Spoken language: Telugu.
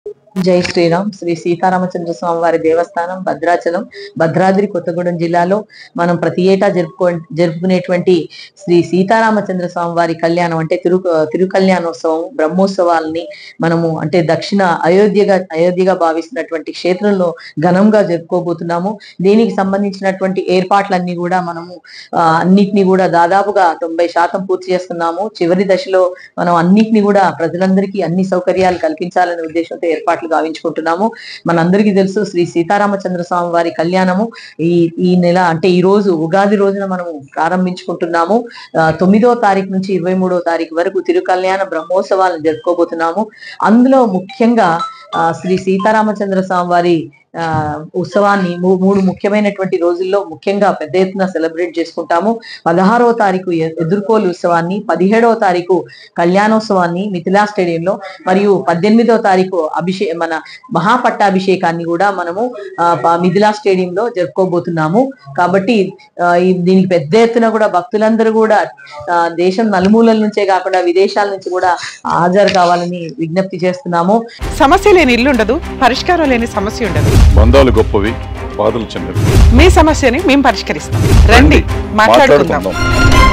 జై శ్రీరామ్ శ్రీ సీతారామచంద్ర స్వామి వారి దేవస్థానం భద్రాచలం భద్రాద్రి కొత్తగూడెం జిల్లాలో మనం ప్రతి ఏటా జరుపుకో జరుపుకునేటువంటి శ్రీ సీతారామచంద్ర స్వామి వారి కళ్యాణం అంటే తిరు తిరుకళ్యాణోత్సవం బ్రహ్మోత్సవాలని మనము అంటే దక్షిణ అయోధ్యగా అయోధ్యగా భావిస్తున్నటువంటి క్షేత్రంలో ఘనంగా జరుపుకోబోతున్నాము దీనికి సంబంధించినటువంటి ఏర్పాట్లన్నీ కూడా మనము ఆ, అన్నిటిని కూడా దాదాపుగా తొంభై శాతం పూర్తి చేస్తున్నాము చివరి దశలో మనం అన్నిటిని కూడా ప్రజలందరికీ అన్ని సౌకర్యాలు కల్పించాలనే ఉద్దేశంతో ఏర్పాట్లు గావించుకుంటున్నాము మనందరికీ తెలుసు శ్రీ సీతారామచంద్ర స్వామి వారి కళ్యాణము ఈ ఈ నెల అంటే ఈ రోజు ఉగాది రోజున మనము ప్రారంభించుకుంటున్నాము ఆ, తొమ్మిదో తారీఖు నుంచి ఇరవై మూడో తారీఖు వరకు తిరుకల్యాణ బ్రహ్మోత్సవాలను జరుపుకోబోతున్నాము అందులో ముఖ్యంగా ఆ, శ్రీ సీతారామచంద్ర స్వామి వారి ఆ, ఉత్సవాన్ని మూ- మూడు ముఖ్యమైనటువంటి రోజుల్లో ముఖ్యంగా పెద్ద ఎత్తున సెలబ్రేట్ చేసుకుంటాము పదహారవ తారీఖు ఎ- ఎదుర్కోలు ఉత్సవాన్ని పదిహేడవ తారీఖు కళ్యాణోత్సవాన్ని మిథిలా స్టేడియంలో మరియు పద్దెనిమిదవ తారీఖు అభిషే మన మహాపట్టాభిషేకాన్ని కూడా మనము ఆ, ప- మిథిలా స్టేడియంలో జరుపుకోబోతున్నాము కాబట్టి ఆ, ఈ- దీనికి పెద్ద ఎత్తున కూడా భక్తులందరూ కూడా ఆ, దేశం నలుమూలల నుంచే కాకుండా విదేశాల నుంచి కూడా హాజరు కావాలని విజ్ఞప్తి చేస్తున్నాము సమస్య లేని ఇల్లు ఉండదు పరిష్కారం లేని సమస్య ఉండదు బంధాలు గొప్పవి బాధలు చిన్నవి మీ సమస్యని మేము పరిష్కరిస్తాం రండి మాట్లాడుకుందాం మాట్లాడుకుందాం